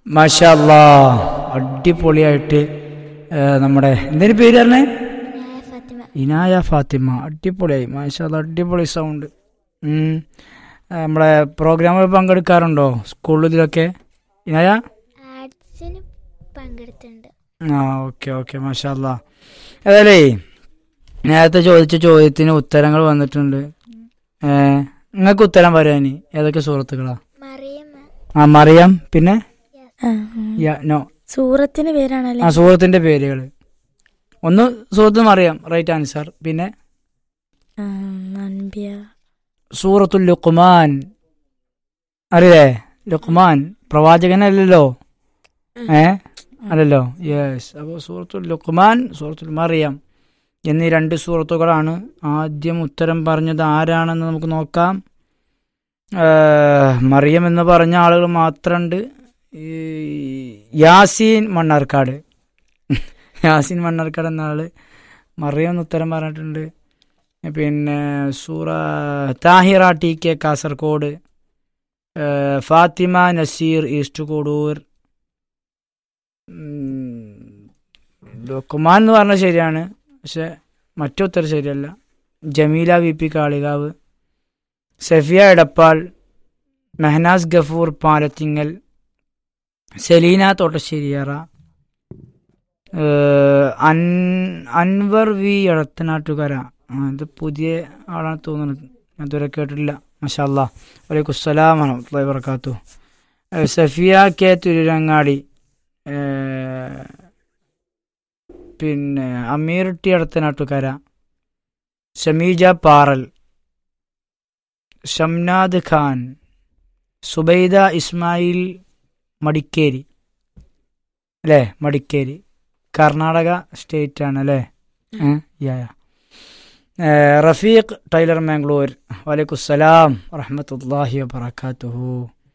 മാഷാല്ലാ അടിപൊളിയായിട്ട് ഏ, നമ്മുടെ എന്തിനു പേര് പറഞ്ഞേ ഇനായ ഫാത്തിമ ഇനായ ഫാത്തിമ അടിപൊളിയായി മാഷാല്ല അടിപൊളി സൗണ്ട് ഉം. ആ, നമ്മളെ പ്രോഗ്രാമിൽ പങ്കെടുക്കാറുണ്ടോ സ്കൂളിൽ ഇതിലൊക്കെ ഇനായ ആർട്സിന് പങ്കെടുത്തിട്ടുണ്ട് ആ ഓക്കെ ഓക്കെ മാഷാല്ല അതല്ലേ നേരത്തെ ചോദിച്ച ചോദ്യത്തിന് ഉത്തരങ്ങൾ വന്നിട്ടുണ്ട് ഏ നിങ്ങൾക്ക് ഉത്തരം പറയാൻ ഏതൊക്കെ സുഹൃത്തുക്കളാ മറിയം ആ മറിയം പിന്നെ ആ, യ- നോ സൂറത്തിന്റെ പേരാണല്ലേ ആ സുഹൃത്തിന്റെ പേരുകൾ ഒന്ന് സുഹൃത്ത് മറിയാം റൈറ്റ് ആൻസർ പിന്നെ ആ, അൻബിയ സൂറത്തുൽ ലുഖ്മാൻ അറിയില്ലേ ലുഖ്മാൻ പ്രവാചകനല്ലല്ലോ ഏ അല്ലല്ലോ യെസ് അപ്പോൾ സൂറത്തുൽ ലുഖ്മാൻ സൂറത്തുൽ മറിയം എന്നീ രണ്ട് സൂറത്തുകളാണ് ആദ്യം ഉത്തരം പറഞ്ഞത് ആരാണെന്ന് നമുക്ക് നോക്കാം ഏ, മറിയം എന്ന് പറഞ്ഞ ആളുകൾ മാത്രമുണ്ട് ഈ യാസീൻ മണ്ണാർക്കാട് യാസീൻ മണ്ണാർക്കാട് എന്ന ആള് മറിയം എന്ന് ഉത്തരം പറഞ്ഞിട്ടുണ്ട് പിന്നെ സൂറ താഹിറ ടി കെ കാസർഗോഡ് ഏ, ഫാത്തിമ നസീർ ഈസ്റ്റ് കോടൂർ ഉം, ലുക്മാൻ എന്ന് പറഞ്ഞാൽ ശരിയാണ് പക്ഷെ മറ്റുത്തരം ശരിയല്ല ജമീല വി പി കാളികാവ് സഫിയ എടപ്പാൾ മെഹനാസ് ഗഫൂർ പാലത്തിങ്ങൽ സെലീന തോട്ടശ്ശേരിയറ ഏഹ്, അൻ- അൻവർ വി എടത്തനാട്ടുകര ആ, ഇത് പുതിയ ആളാണ് തോന്നുന്നത് ഞാൻ ഇതുവരെ കേട്ടിട്ടില്ല മഷാല്ല വലൈക്കും അസ്സലാം വറഹ്മത്തുള്ളാഹി വബറകാതുഹു ഏഹ്, സഫിയ കെ തിരുരങ്ങാടി ഏഹ്, പിന്നെ അമീർ ടി എടത്തനാട്ടുകര ഷമീജ പാറൽ ഷംനാദ് ഖാൻ സുബൈദ ഇസ്മായിൽ മടിക്കേരി അല്ലേ മടിക്കേരി കർണാടക സ്റ്റേറ്റ് ആണ് അല്ലേ ഏ? യാ, യാ. ഏ, റഫീഖ് ടൈലർ മാംഗ്ലൂർ വലൈക്കും സലാം വറഹമത്തല്ലാഹി വബർക്കാത്തുഹു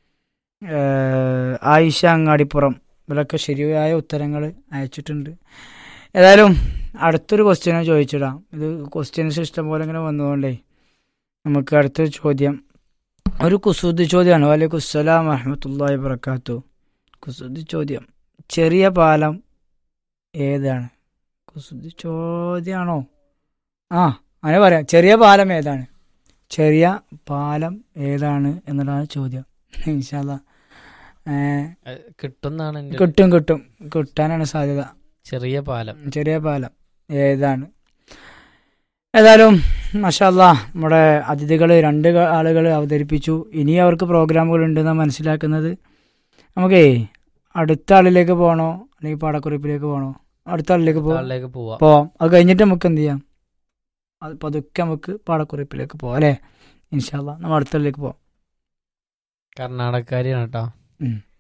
ആയിഷ അങ്ങാടിപ്പുറം ഇവരൊക്കെ ശരിയായ ഉത്തരങ്ങൾ അയച്ചിട്ടുണ്ട് ഏതായാലും അടുത്തൊരു ക്വസ്റ്റ്യൻ ചോദിച്ചിടാം ഇത് ക്വസ്റ്റ്യൻസ് ഇഷ്ടംപോലെ ഇങ്ങനെ വന്നതുകൊണ്ടേ നമുക്ക് അടുത്തൊരു ചോദ്യം ഒരു കുസൂദ് ചോദ്യമാണ് വലൈക്കും സലാം വറഹമത്തല്ലാഹി വബർക്കാത്തു കുസൂദ് ചോദ്യം ചെറിയ പാലം ഏതാണ് കുസൃതി ചോദ്യമാണോ ആ അങ്ങനെ പറയാം ചെറിയ പാലം ഏതാണ് ചെറിയ പാലം ഏതാണ് എന്നതാണ് ചോദ്യം ഇൻഷാല്ല അത് കിട്ടുന്നാണ് എൻ്റെ കിട്ടും കിട്ടും കിട്ടാനാണ് സാധ്യത ചെറിയ പാലം ചെറിയ പാലം ഏതാണ് ഏതായാലും മഷാല്ല നമ്മുടെ അതിഥികൾ രണ്ട് ആളുകൾ അവതരിപ്പിച്ചു ഇനി അവർക്ക് പ്രോഗ്രാമുകൾ ഉണ്ടെന്നാണ് മനസ്സിലാക്കുന്നത് നമുക്കേ അടുത്ത ആളിലേക്ക് പോകണോ അല്ലെങ്കിൽ പാടക്കുറിപ്പിലേക്ക് പോകണോ അടുത്ത ആളിലേക്ക് പോകാം ആളിലേക്ക് പോവാം പോവാം അത് കഴിഞ്ഞിട്ട് നമുക്ക് എന്ത് ചെയ്യാം അത് പതുക്കെ നമുക്ക് പാടക്കുറിപ്പിലേക്ക് പോവാം അല്ലേ ഇൻഷാല്ല നമ്മൾ അടുത്തതിലേക്ക് പോവാം കർണാടകക്കാരിയാണ് കേട്ടോ ഉം.